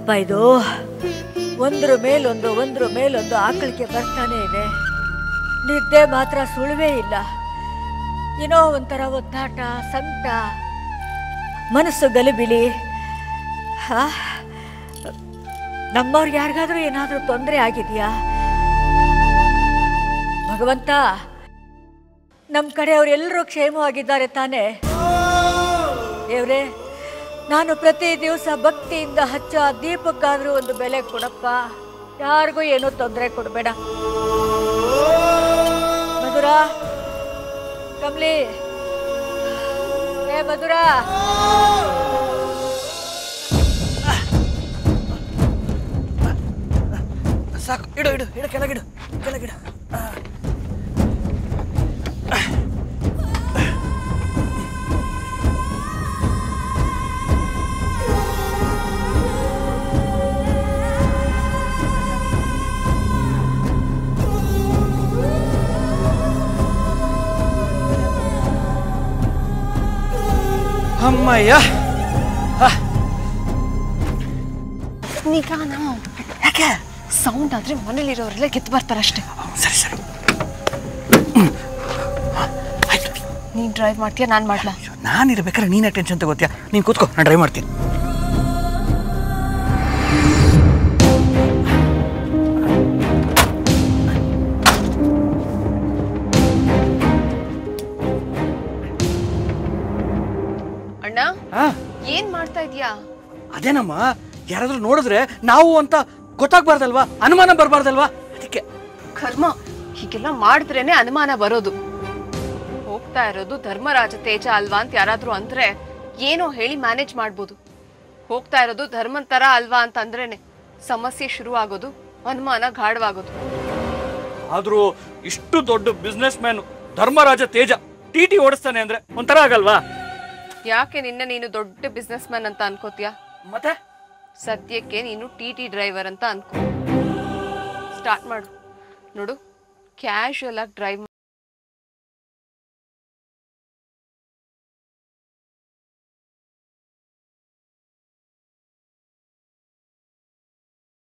ಏನಪ್ಪ ಇದು ಒಂದ್ರ ಮೇಲೊಂದು ಒಂದ್ರ ಮೇಲೊಂದು ಆಕಳಿಕೆ ಬರ್ತಾನೆ ಇದೆ ನಿದ್ದೆ ಮಾತ್ರ ಸುಳುವೇ ಇಲ್ಲ ಏನೋ ಒಂಥರ ಒತ್ತಾಟ ಸಂಕಟ ಮನಸ್ಸು ಗಲಿಬಿಲಿ ಹಾ ನಮ್ಮವ್ರಿಗೆ ಯಾರಿಗಾದ್ರೂ ಏನಾದರೂ ತೊಂದರೆ ಆಗಿದೆಯಾ ಭಗವಂತ ನಮ್ಮ ಕಡೆಯವರೆಲ್ಲರೂ ಕ್ಷೇಮವಾಗಿದ್ದಾರೆ ತಾನೇ ದೇವ್ರೆ ನಾನು ಪ್ರತಿ ದಿವಸ ಭಕ್ತಿಯಿಂದ ಹಚ್ಚ ದೀಪಕ್ಕಾದ್ರೂ ಒಂದು ಬೆಲೆ ಕೊಡಪ್ಪ ಯಾರಿಗೂ ಏನೂ ತೊಂದರೆ ಕೊಡಬೇಡ ಮಧುರ ಕಮ್ಲಿ ಏ ಮಧುರ ಸಾಕು ಇಡು ಇಡು ಇಡು ಕೆಳಗಿಡು ಕೆಳಗಿಡು ಆ. ಅಮ್ಮಯ್ಯ ನಿಧಾನ ಯಾಕೆ ಸೌಂಡ್ ಆದ್ರೆ ಮನೇಲಿರೋರೆಲ್ಲ ಗೆದ್ದು ಬರ್ತಾರಷ್ಟೇ ಸರಿ ಸರಿ ಆಯ್ತು ನೀನ್ ಡ್ರೈವ್ ಮಾಡ್ತೀಯಾ ನಾನ್ ಮಾಡ್ಲಾ ನಾನು ಇರ್ಬೇಕಾದ್ರೆ ನೀನೇ ಟೆನ್ಷನ್ ತಗೋತೀಯ ನೀನು ಕೂತ್ಕೋ ನಾನು ಡ್ರೈವ್ ಮಾಡ್ತೀನಿ ಅಣ್ಣ ಹಾ ಏನ್ ಮಾಡ್ತಾ ಇದೀಯಾ ಅದೇನಮ್ಮ ಯಾರಾದ್ರೂ ನೋಡಿದ್ರೆ ನಾವು ಅಂತ ಗೊತ್ತಾಗ್ಬಾರ್ದಲ್ವಾ ಅನುಮಾನ ಬರಬಾರ್ದಲ್ವಾ ಅದಕ್ಕೆ ಕರ್ಮ ಹೀಗೆಲ್ಲ ಮಾಡಿದ್ರೇನೆ ಅನುಮಾನ ಬರೋದು ಹೋಗ್ತಾ ಇರೋದು ಧರ್ಮರಾಜ ತೇಜ ಅಲ್ವಾ ಅಂತ ಯಾರಾದ್ರೂ ಅಂದ್ರೆ ಏನೋ ಹೇಳಿ ಮ್ಯಾನೇಜ್ ಮಾಡ್ಬೋದು ಹೋಗ್ತಾ ಇರೋದು ಧರ್ಮನ್ ತರ ಅಲ್ವಾ ಅಂತ ಅಂದ್ರೇನೆ ಸಮಸ್ಯೆ ಶುರು ಆಗೋದು ಅನುಮಾನ ಗಾಢವಾಗೋದು ಆದ್ರೂ ಇಷ್ಟು ದೊಡ್ಡ businessman Dharmaraja Teja T T ಓಡಿಸ್ತಾನೆ ಅಂದ್ರೆ ಒಂಥರ ಆಗಲ್ವಾ ಯಾಕೆ ನಿನ್ನ ನೀನು ದೊಡ್ಡ ಬಿಸ್ನೆಸ್ ಮ್ಯಾನ್ ಅಂತ ಅನ್ಕೋತೀಯ ಮತ್ತೆ ಸದ್ಯಕ್ಕೆ ನೀನು ಟಿ ಟಿ ಡ್ರೈವರ್ ಅಂತ ಅನ್ಕೋ ಸ್ಟಾರ್ಟ್ ಮಾಡು ನೋಡು ಕ್ಯಾಶುಯಲ್ ಆಗಿ ಡ್ರೈವ್